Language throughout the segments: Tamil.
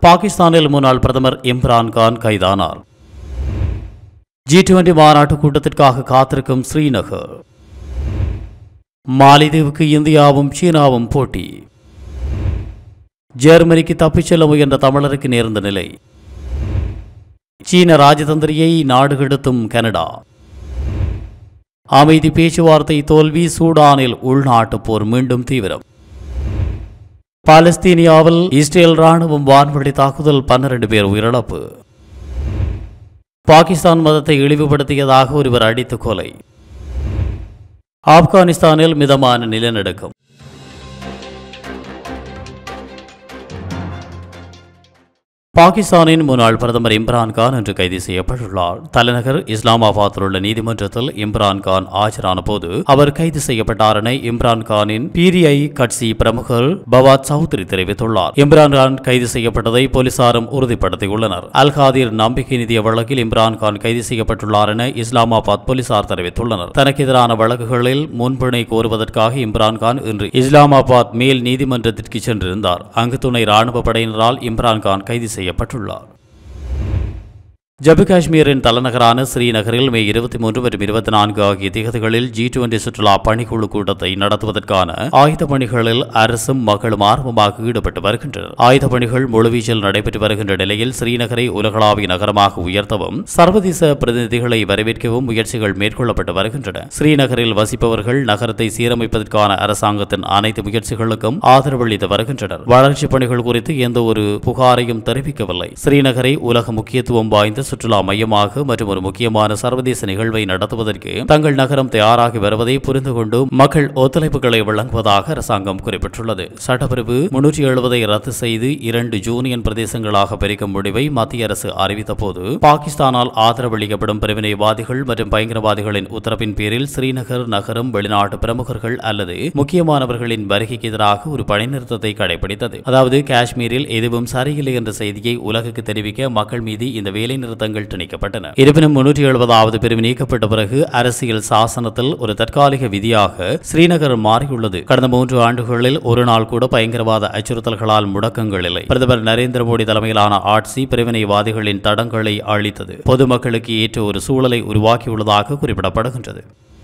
பாகிஸ்தானில் முன்னாள் பிரதமர் இம்ரான் கான் கைதானார் ஜி டுவெண்டி மாநாட்டு கூட்டத்திற்காக காத்திருக்கும் ஸ்ரீநகர் மாலைதீவுக்கு இந்தியாவும் சீனாவும் போட்டி ஜெர்மனிக்கு தப்பிச் செல்ல முயன்ற தமிழருக்கு நேர்ந்த நிலை சீன ராஜதந்திரியை நாடு கெடுத்தும் கனடா அமைதி பேச்சுவார்த்தை தோல்வி சூடானில் உள்நாட்டு போர் மீண்டும் தீவிரம் பாலஸ்தீனியாவில் இஸ்ரேல் ராணுவம் வான்வழி தாக்குதல் பன்னிரண்டு பேர் உயிரிழப்பு பாகிஸ்தான் மதத்தை இழிவுபடுத்தியதாக ஒருவர் அடித்து கொலை ஆப்கானிஸ்தானில் மிதமான நிலநடுக்கம் பாகிஸ்தானின் முன்னாள் பிரதமர் இம்ரான் கான் இன்று கைது செய்யப்பட்டுள்ளார் தலைநகர் இஸ்லாமாபாத்தில் உள்ள நீதிமன்றத்தில் இம்ரான் கான் ஆஜரான போது அவர் கைது செய்யப்பட்டார் என இம்ரான் கானின் பிரிஐ கட்சி பிரமுகர் பவாத் சௌத்ரி தெரிவித்துள்ளார் இம்ரான் கான் கைது செய்யப்பட்டதை போலீசாரும் உறுதிப்படுத்தியுள்ளனர் அல்காதிர் நம்பிக்கை நிதிய வழக்கில் இம்ரான் கான் கைது செய்யப்பட்டுள்ளார் என இஸ்லாமாபாத் போலீசார் தெரிவித்துள்ளனர் தனக்கு எதிரான வழக்குகளில் முன்பிணை கோருவதற்காக இம்ரான் கான் இன்று இஸ்லாமாபாத் மேல் நீதிமன்றத்திற்கு சென்றிருந்தார் அங்கு துணை ராணுவ படையினரால் இம்ரான் கான் கைது செய்யப்பட்டுள்ளார் ஜம்மு காஷ்மீரின் தலைநகரான ஸ்ரீநகரில் மே இருபத்தி மூன்று மற்றும் இருபத்தி நான்கு ஆகிய திகதிகளில் ஜி டுவெண்டி சுற்றுலா பணிக்குழு கூட்டத்தை நடத்துவதற்கான ஆயுத பணிகளில் அரசும் மக்களும் ஆர்வமாக ஈடுபட்டு வருகின்றனர் ஆயுத பணிகள் முழுவீச்சில் நடைபெற்று வருகின்ற நிலையில் ஸ்ரீநகரை உலகளாவிய நகரமாக உயர்த்தவும் சர்வதேச பிரதிநிதிகளை வரவேற்கவும் முயற்சிகள் மேற்கொள்ளப்பட்டு வருகின்றன ஸ்ரீநகரில் வசிப்பவர்கள் நகரத்தை சீரமைப்பதற்கான அரசாங்கத்தின் அனைத்து முயற்சிகளுக்கும் ஆதரவளித்து வருகின்றனர் வளர்ச்சிப் பணிகள் குறித்து எந்த ஒரு புகாரையும் தெரிவிக்கவில்லை ஸ்ரீநகரை உலக முக்கியத்துவம் வாய்ந்த சுற்றுலா மையமாக மற்றும் ஒரு முக்கியமான சர்வதேச நிகழ்வை நடத்துவதற்கு தங்கள் நகரம் தயாராகி வருவதை புரிந்து கொண்டு மக்கள் ஒத்துழைப்புகளை வழங்குவதாக அரசாங்கம் குறிப்பிட்டுள்ளது சட்டப்பிரிவு முன்னூற்றி எழுபதை ரத்து செய்து இரண்டு ஜூனியன் பிரதேசங்களாக பிரிக்கும் முடிவை மத்திய அரசு அறிவித்த போது பாகிஸ்தானால் ஆதரவளிக்கப்படும் பிரிவினைவாதிகள் மற்றும் பயங்கரவாதிகளின் உத்தரவின் பேரில் ஸ்ரீநகர் நகரம் வெளிநாட்டு பிரமுகர்கள் அல்லது முக்கியமானவர்களின் வருகைக்கு எதிராக ஒரு பணிநிறுத்தத்தை கடைபிடித்தது அதாவது காஷ்மீரில் எதுவும் சரியில்லை என்ற செய்தியை உலகுக்கு தெரிவிக்க மக்கள் மீது இந்த வேலை நிறுத்தங்கள் திணிக்கப்பட்டன இருப்பினும் முன்னூற்றி எழுபதாவது பிரிவு நீக்கப்பட்ட பிறகு அரசியல் சாசனத்தில் ஒரு தற்காலிக விதியாக ஸ்ரீநகர் மாறியுள்ளது கடந்த மூன்று ஆண்டுகளில் ஒரு நாள் கூட பயங்கரவாத அச்சுறுத்தல்களால் முடக்கங்கள் இல்லை பிரதமர் நரேந்திர மோடி தலைமையிலான ஆட்சி பிரிவினைவாதிகளின் தடங்களை அளித்தது பொதுமக்களுக்கு ஏற்ற ஒரு சூழலை உருவாக்கியுள்ளதாக குறிப்பிடப்படுகின்றது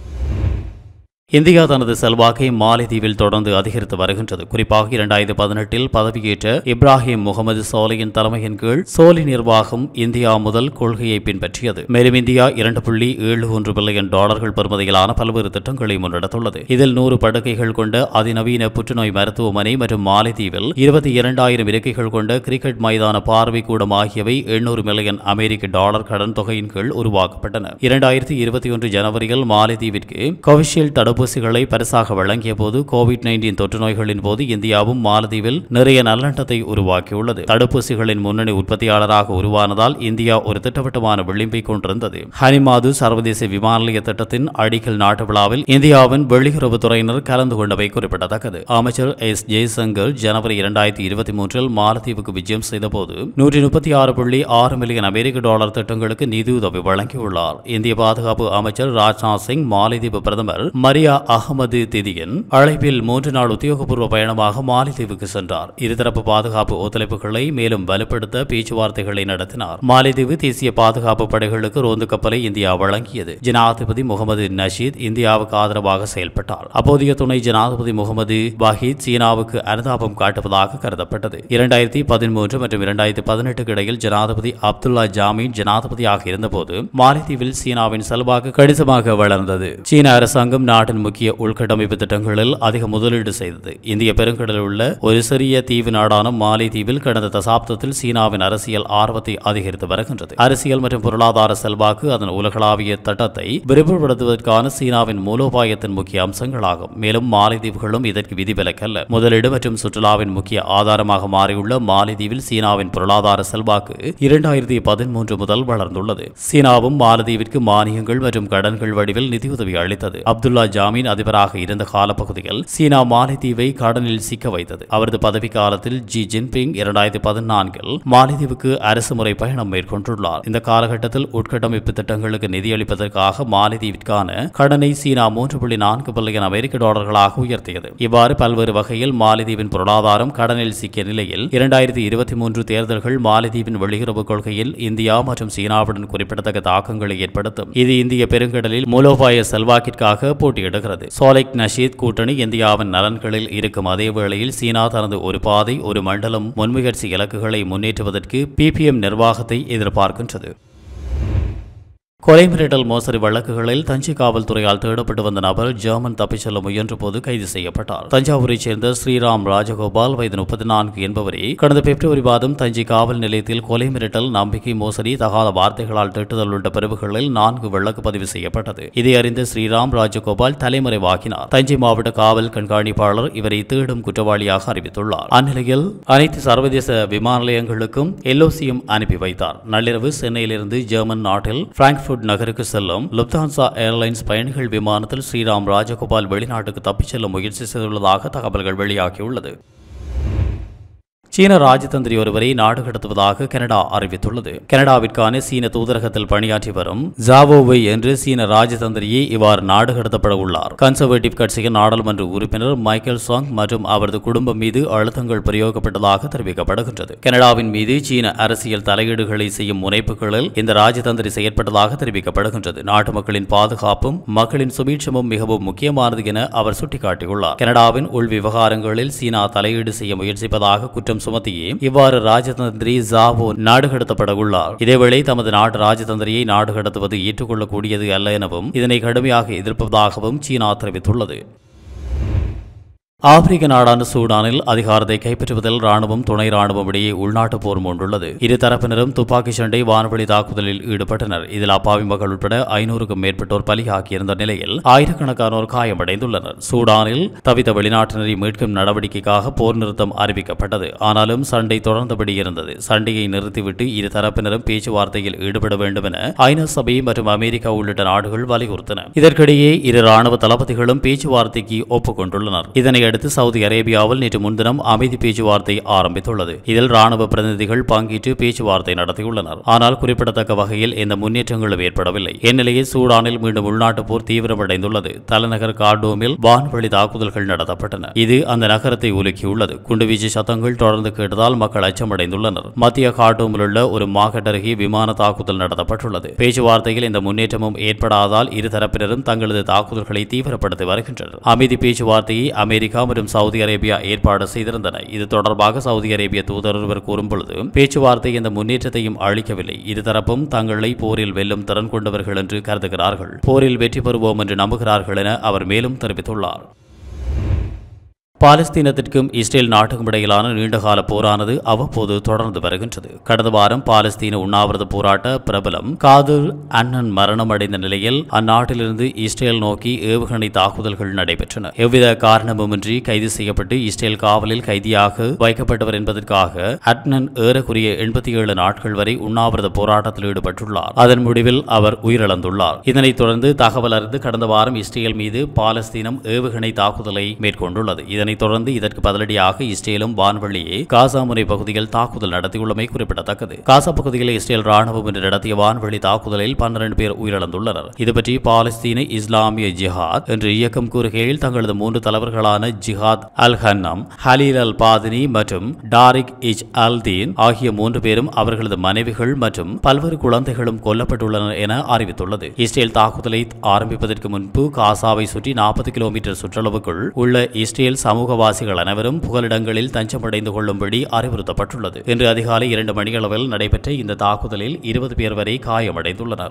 இந்தியா தனது செல்வாக்கை மாலைதீவில் தொடர்ந்து அதிகரித்து வருகின்றது குறிப்பாக இரண்டாயிரத்தி பதினெட்டில் பதவியேற்ற இப்ராஹிம் முகமது சோலியின் தலைமையின் கீழ் சோலி நிர்வாகம் இந்தியா முதல் கொள்கையை பின்பற்றியது மேலும் இந்தியா இரண்டு புள்ளி ஏழு ஒன்று பில்லியன் டாலர்கள் பெறுமதியிலான பல்வேறு திட்டங்களை முன்னெடுத்துள்ளது இதில் நூறு படுக்கைகள் கொண்ட அதிநவீன புற்றுநோய் மருத்துவமனை மற்றும் மாலைதீவில் இருபத்தி இரண்டாயிரம் இருக்கைகள் கொண்ட கிரிக்கெட் மைதான பார்வை கூடம் ஆகியவை எண்ணூறு மில்லியன் அமெரிக்க டாலர் கடன் தொகையின் கீழ் உருவாக்கப்பட்டன இரண்டாயிரத்தி இருபத்தி ஒன்று ஜனவரியில் மாலைதீவிற்கு கோவிஷீல்டு தடுப்பூசிகளை பரிசாக வழங்கிய போது கோவிட் நைன்டீன் தொற்று நோய்களின் போது இந்தியாவும் மாலத்தீவில் நிறைய நல்லெண்ணத்தை உருவாக்கியுள்ளது தடுப்பூசிகளின் முன்னணி உற்பத்தியாளராக உருவானதால் இந்தியா ஒரு திட்டவட்டமான விளிம்பை கொண்டிருந்தது ஹனிமாது சர்வதேச விமான நிலைய திட்டத்தின் அடிக்கல் நாட்டு விழாவில் இந்தியாவின் வெளியுறவுத்துறையினர் கலந்து கொண்டவை குறிப்பிடத்தக்கது அமைச்சர் எஸ் ஜெய்சங்கர் ஜனவரி இரண்டாயிரத்தி இருபத்தி மூன்றில் மாலத்தீவுக்கு விஜயம் செய்தபோது நூற்றி முப்பத்தி ஆறு புள்ளி ஆறு மில்லியன் அமெரிக்க டாலர் திட்டங்களுக்கு நிதியுதவி வழங்கியுள்ளார் இந்திய பாதுகாப்பு அமைச்சர் ராஜ்நாத் சிங் மாலைதீவு பிரதமர் மரியா அகமது திதியன் அழைப்பில் மூன்று நாள் உத்தியோகபூர்வ பயணமாக மாலைதீவுக்கு சென்றார் இருதரப்பு பாதுகாப்பு ஒத்துழைப்புகளை மேலும் வலுப்படுத்த பேச்சுவார்த்தைகளை நடத்தினார் மாலைதீவு தேசிய பாதுகாப்பு படைகளுக்கு ரோந்து கப்பலை இந்தியா வழங்கியது ஜனாதிபதி முகமது நஷீத் இந்தியாவுக்கு ஆதரவாக செயல்பட்டார் அப்போதைய துணை ஜனாதிபதி முகமது வாஹித் சீனாவுக்கு அனுதாபம் காட்டுவதாக கருதப்பட்டது இரண்டாயிரத்தி பதிமூன்று மற்றும் இரண்டாயிரத்தி பதினெட்டுக்கு இடையில் ஜனாதிபதி அப்துல்லா ஜாமீன் ஜனாதிபதியாக இருந்தபோது மாலைதீவில் சீனாவின் செல்வாக்கு கணிசமாக வளர்ந்தது சீன அரசாங்கம் நாட்டின் முக்கிய உள்கட்டமைப்பு திட்டங்களில் அதிக முதலீடு செய்தது இந்திய பெருங்கடலில் உள்ள ஒரு சிறிய தீவு நாடான மாலைதீவில் கடந்த தசாப்தத்தில் சீனாவின் அரசியல் ஆர்வத்தை அதிகரித்து வருகின்றது அரசியல் மற்றும் பொருளாதார செல்வாக்கு அதன் உலகளாவிய திட்டத்தை விரிவுபடுத்துவதற்கான சீனாவின் மூலோபாயத்தின் முக்கிய அம்சங்களாகும் மேலும் மாலைதீவுகளும் இதற்கு விதிவிலக்கல்ல முதலீடு மற்றும் சுற்றுலாவின் முக்கிய ஆதாரமாக மாறியுள்ள மாலைதீவில் சீனாவின் பொருளாதார செல்வாக்கு இரண்டாயிரத்தி பதிமூன்று முதல் வளர்ந்துள்ளது சீனாவும் மாலத்தீவிற்கு மானியங்கள் மற்றும் கடன்கள் வடிவில் நிதியுதவி அளித்தது அப்துல்லா ஜாமி அமீன் அதிபராக இருந்த காலப்பகுதியில் சீனா மாலைதீவை கடனில் சிக்க வைத்தது அவரது பதவி காலத்தில் ஜி ஜின்பிங் இரண்டாயிரத்தி பதினான்கில் மாலைதீவுக்கு அரசு முறை பயணம் மேற்கொண்டுள்ளார் இந்த காலகட்டத்தில் உட்கட்டமைப்பு திட்டங்களுக்கு நிதியளிப்பதற்காக மாலைதீவிற்கான கடனை சீனா மூன்று புள்ளி நான்கு பில்லியன் அமெரிக்க டாலர்களாக உயர்த்தியது இவ்வாறு பல்வேறு வகையில் மாலைதீவின் பொருளாதாரம் கடனில் சிக்கிய நிலையில் இரண்டாயிரத்தி இருபத்தி மூன்று தேர்தல்கள் மாலைதீவின் வெளியுறவு கொள்கையில் இந்தியா மற்றும் சீனாவுடன் குறிப்பிடத்தக்க தாக்கங்களை ஏற்படுத்தும் இது இந்திய பெருங்கடலில் மூலோபாய செல்வாக்கிற்காக போட்டியிடுகிறது சோலைக் நஷீத் கூட்டணி இந்தியாவின் நலன்களில் இருக்கும் அதே வேளையில் சீனா தனது ஒரு பாதை ஒரு மண்டலம் முன்முயற்சி இலக்குகளை முன்னேற்றுவதற்கு பிபிஎம் நிர்வாகத்தை எதிர்பார்க்கின்றது கொலை மிரட்டல் மோசடி வழக்குகளில் தஞ்சை காவல்துறையால் தேடப்பட்டு வந்த நபர் ஜெர்மன் தப்பிச் செல்ல முயன்ற போது கைது செய்யப்பட்டார் தஞ்சாவூரைச் சேர்ந்த ஸ்ரீராம் ராஜகோபால் வயது முப்பத்தி நான்கு என்பவரே கடந்த பிப்ரவரி மாதம் தஞ்சை காவல் நிலையத்தில் கொலை மிரட்டல் நம்பிக்கை மோசடி தகாத வார்த்தைகளால் திட்டுதல் உள்ள பிரிவுகளில் நான்கு வழக்கு பதிவு செய்யப்பட்டது இதை அறிந்த ஸ்ரீராம் ராஜகோபால் தலைமறைவாகினார் தஞ்சை மாவட்ட காவல் கண்காணிப்பாளர் இவரை தேடும் குற்றவாளியாக அறிவித்துள்ளார் அந்நிலையில் அனைத்து சர்வதேச விமான நிலையங்களுக்கும் எல்ஓசியும் அனுப்பி வைத்தார் நள்ளிரவு சென்னையிலிருந்து ஜெர்மன் நாட்டில் பிராங்க்ஃபர்ட் நகருக்கு செல்லும் லுப்தான்சா ஏர்லைன்ஸ் பயணிகள் விமானத்தில் ஸ்ரீராம் ராஜகோபால் வெளிநாட்டுக்கு தப்பிச் செல்ல முயற்சி செய்துள்ளதாக தகவல்கள் வெளியாகியுள்ளது சீன ராஜதந்திரி ஒருவரை நாடு கடத்துவதாக கனடா அறிவித்துள்ளது கனடாவிற்கான சீன தூதரகத்தில் பணியாற்றி வரும் ஜாவோவை என்று சீன ராஜதந்திரியை இவ்வாறு நாடு கடத்தப்பட உள்ளார் கன்சர்வேட்டிவ் கட்சியின் நாடாளுமன்ற உறுப்பினர் மைக்கேல் சாங் மற்றும் அவரது குடும்பம் மீது அழுத்தங்கள் பிரயோகப்பட்டதாக தெரிவிக்கப்படுகின்றது கனடாவின் மீது சீன அரசியல் தலையீடுகளை செய்யும் முனைப்புகளில் இந்த ராஜதந்திரி செயற்பட்டதாக தெரிவிக்கப்படுகின்றது நாட்டு மக்களின் பாதுகாப்பும் மக்களின் சுபீட்சமும் மிகவும் முக்கியமானது என அவர் சுட்டிக்காட்டியுள்ளார் கனடாவின் உள் விவகாரங்களில் சீனா தலையீடு செய்ய முயற்சிப்பதாக குற்றம் சுமத்தியே இவ்வாறு ராஜதந்திரி ஜாவோ நாடு கடத்தப்பட உள்ளார் இதேவேளை தமது நாட்டு ராஜதந்திரியை நாடு கடத்துவது ஏற்றுக்கொள்ளக்கூடியது அல்ல எனவும் இதனை கடுமையாக எதிர்ப்பதாகவும் சீனா தெரிவித்துள்ளது ஆப்பிரிக்க நாடான சூடானில் அதிகாரத்தை கைப்பற்றுவதில் ராணுவம் துணை ராணுவம் இடையே உள்நாட்டு போர் மூண்டுள்ளது இரு தரப்பினரும் துப்பாக்கி சண்டை வான்வழி தாக்குதலில் ஈடுபட்டனர் இதில் அப்பாவி மக்கள் உட்பட ஐநூறுக்கும் மேற்பட்டோர் பலியாகியிருந்த நிலையில் ஆயிரக்கணக்கானோர் காயமடைந்துள்ளனர் சூடானில் தவித்த வெளிநாட்டினரை மீட்கும் நடவடிக்கைக்காக போர் நிறுத்தம் அறிவிக்கப்பட்டது ஆனாலும் சண்டை தொடர்ந்தபடி இருந்தது சண்டையை நிறுத்திவிட்டு இரு தரப்பினரும் பேச்சுவார்த்தையில் ஈடுபட வேண்டும் என ஐநா சபை மற்றும் அமெரிக்கா உள்ளிட்ட நாடுகள் வலியுறுத்தின இதற்கிடையே இரு ராணுவ தளபதிகளும் பேச்சுவார்த்தைக்கு ஒப்புக்கொண்டுள்ளனர் இதனை அடுத்து சவுதி அரேபியாவில் நேற்று முன்தினம் அமைதி பேச்சுவார்த்தை ஆரம்பித்துள்ளது இதில் ராணுவ பிரதிநிதிகள் பங்கேற்று பேச்சுவார்த்தை நடத்தியுள்ளனர் ஆனால் குறிப்பிடத்தக்க வகையில் எந்த முன்னேற்றங்களும் ஏற்படவில்லை இந்நிலையில் சூடானில் மீண்டும் உள்நாட்டு போர் தீவிரமடைந்துள்ளது தலைநகர் கார்டோமில் வான்வழி தாக்குதல்கள் நடத்தப்பட்டன இது அந்த நகரத்தை உலுக்கியுள்ளது குண்டுவீச்சு சத்தங்கள் தொடர்ந்து கேட்டதால் மக்கள் அச்சமடைந்துள்ளனர் மத்திய கார்டோமில் உள்ள ஒரு மார்க்கெட் அருகே விமான தாக்குதல் நடத்தப்பட்டுள்ளது பேச்சுவார்த்தையில் இந்த முன்னேற்றமும் ஏற்படாதால் இரு தரப்பினரும் தங்களது தாக்குதல்களை தீவிரப்படுத்தி வருகின்றனர் அமைதி பேச்சுவார்த்தையை அமெரிக்கா மற்றும் சவுதி அரேபியா ஏற்பாடு செய்திருந்தன இது தொடர்பாக சவுதி அரேபிய தூதர் ஒருவர் கூறும்பொழுது பேச்சுவார்த்தை எந்த முன்னேற்றத்தையும் அளிக்கவில்லை இருதரப்பும் தங்களை போரில் வெல்லும் திறன் கொண்டவர்கள் என்று கருதுகிறார்கள் போரில் வெற்றி பெறுவோம் என்று நம்புகிறார்கள் என அவர் மேலும் தெரிவித்துள்ளார் பாலஸ்தீனத்திற்கும் இஸ்ரேல் நாட்டுக்கும் இடையிலான நீண்டகால போரானது அவ்வப்போது தொடர்ந்து வருகின்றது கடந்த வாரம் பாலஸ்தீன உண்ணாவிரத போராட்ட பிரபலம் காதர் அண்ணன் மரணமடைந்த நிலையில் அந்நாட்டிலிருந்து இஸ்ரேல் நோக்கி ஏவுகணை தாக்குதல்கள் நடைபெற்றன எவ்வித காரணமுமின்றி கைது செய்யப்பட்டு இஸ்ரேல் காவலில் கைதியாக வைக்கப்பட்டவர் என்பதற்காக அட்னன் ஏறக்குறைய எண்பத்தி ஏழு நாட்கள் வரை உண்ணாவிரத போராட்டத்தில் ஈடுபட்டுள்ளார் அதன் முடிவில் அவர் உயிரிழந்துள்ளார் இதனைத் தொடர்ந்து தகவல் அறிந்து கடந்த வாரம் இஸ்ரேல் மீது பாலஸ்தீனம் ஏவுகணை தாக்குதலை மேற்கொண்டுள்ளது இதனைத் தொடர்ந்து இதற்கு பதிலடியாக இஸ்ரேலும் வான்வழியே காசா முனை பகுதியில் தாக்குதல் நடத்தியுள்ளமை குறிப்பிடத்தக்கது காசா பகுதியில் இஸ்ரேல் ராணுவம் இன்று நடத்திய வான்வழி தாக்குதலில் பன்னிரண்டு பேர் உயிரிழந்துள்ளனர் இதுபற்றி பாலஸ்தீன இஸ்லாமிய ஜிஹாத் என்ற இயக்கம் கூறுகையில் தங்களது மூன்று தலைவர்களான ஜிஹாத் அல் ஹன்னம் ஹலீல் அல் பாதினி மற்றும் டாரிக் இஜ் அல் தீன் ஆகிய மூன்று பேரும் அவர்களது மனைவிகள் மற்றும் பல்வேறு குழந்தைகளும் கொல்லப்பட்டுள்ளனர் என அறிவித்துள்ளது இஸ்ரேல் தாக்குதலை ஆரம்பிப்பதற்கு முன்பு காசாவை சுற்றி நாற்பது கிலோமீட்டர் சுற்றளவுக்குள் உள்ள இஸ்ரேல் சமூகவாசிகள் அனைவரும் புகலிடங்களில் தஞ்சமடைந்து கொள்ளும்படி அறிவுறுத்தப்பட்டுள்ளது இன்று அதிகாலை இரண்டு மணியளவில் நடைபெற்ற இந்த தாக்குதலில் இருபது பேர் வரை காயமடைந்துள்ளனர்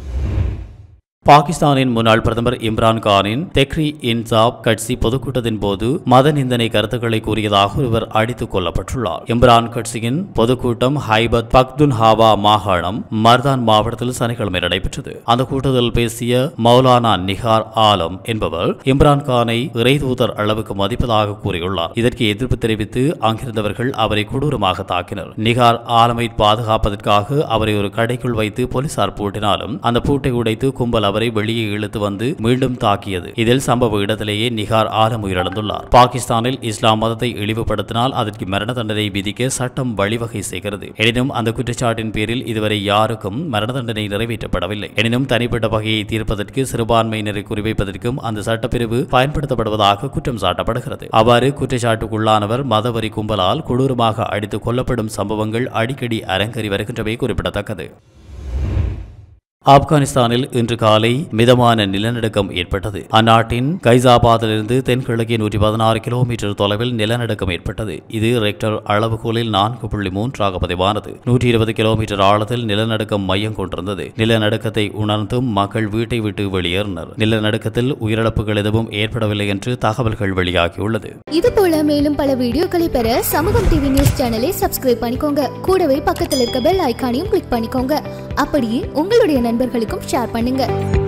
பாகிஸ்தானின் முன்னாள் பிரதமர் இம்ரான் கானின் தெக்ரி இன்சாப் கட்சி பொதுக்கூட்டத்தின் போது மத நிந்தனை கருத்துக்களை கூறியதாக ஒருவர் அடித்துக் கொல்லப்பட்டுள்ளார் இம்ரான் கட்சியின் பொதுக்கூட்டம் ஹைபத் பக்துன்ஹாவா மாகாணம் மர்தான் மாவட்டத்தில் சனிக்கிழமை நடைபெற்றது அந்த கூட்டத்தில் பேசிய மௌலானா நிகார் ஆலம் என்பவர் இம்ரான் கானை இறைதூதர் அளவுக்கு மதிப்பதாக கூறியுள்ளார் இதற்கு எதிர்ப்பு தெரிவித்து அங்கிருந்தவர்கள் அவரை கொடூரமாக தாக்கினர் நிகார் ஆலமை பாதுகாப்பதற்காக அவரை ஒரு கடைக்குள் வைத்து போலீசார் பூட்டினாலும் அந்த பூட்டை உடைத்து கும்பல் அவரை அவரை வெளியே இழுத்து வந்து மீண்டும் தாக்கியது இதில் சம்பவ இடத்திலேயே நிகார் ஆலம் உயிரிழந்துள்ளார் பாகிஸ்தானில் இஸ்லாம் மதத்தை இழிவுபடுத்தினால் அதற்கு மரண தண்டனை விதிக்க சட்டம் வழிவகை செய்கிறது எனினும் அந்த குற்றச்சாட்டின் பேரில் இதுவரை யாருக்கும் மரண தண்டனை நிறைவேற்றப்படவில்லை எனினும் தனிப்பட்ட வகையை தீர்ப்பதற்கு சிறுபான்மையினரை குறிவைப்பதற்கும் அந்த சட்டப்பிரிவு பயன்படுத்தப்படுவதாக குற்றம் சாட்டப்படுகிறது அவ்வாறு குற்றச்சாட்டுக்குள்ளானவர் மதவரி கும்பலால் கொடூரமாக அடித்துக் கொல்லப்படும் சம்பவங்கள் அடிக்கடி அரங்கேறி வருகின்றமை குறிப்பிடத்தக்கது ஆப்கானிஸ்தானில் இன்று காலை மிதமான நிலநடுக்கம் ஏற்பட்டது அந்நாட்டின் கைசாபாத்திலிருந்து தென்கிழக்கே நூற்றி பதினாறு கிலோமீட்டர் தொலைவில் நிலநடுக்கம் ஏற்பட்டது இது ரெக்டர் அளவுகோலில் நான்கு புள்ளி மூன்றாக பதிவானது நூற்றி இருபது கிலோமீட்டர் ஆழத்தில் நிலநடுக்கம் மையம் கொண்டிருந்தது நிலநடுக்கத்தை உணர்ந்தும் மக்கள் வீட்டை விட்டு வெளியேறினர் நிலநடுக்கத்தில் உயிரிழப்புகள் எதுவும் ஏற்படவில்லை என்று தகவல்கள் வெளியாகியுள்ளது இது போல மேலும் பல வீடியோக்களை பெற சமூகம் டிவி நியூஸ் சேனலை சப்ஸ்கிரைப் பண்ணிக்கோங்க கூடவே பக்கத்தில் இருக்க பெல் ஐகானையும் கிளிக் பண்ணிக்கோங்க அப்படியே உங்களுடைய நண்பர்களுக்கும் ஷேர் பண்ணுங்க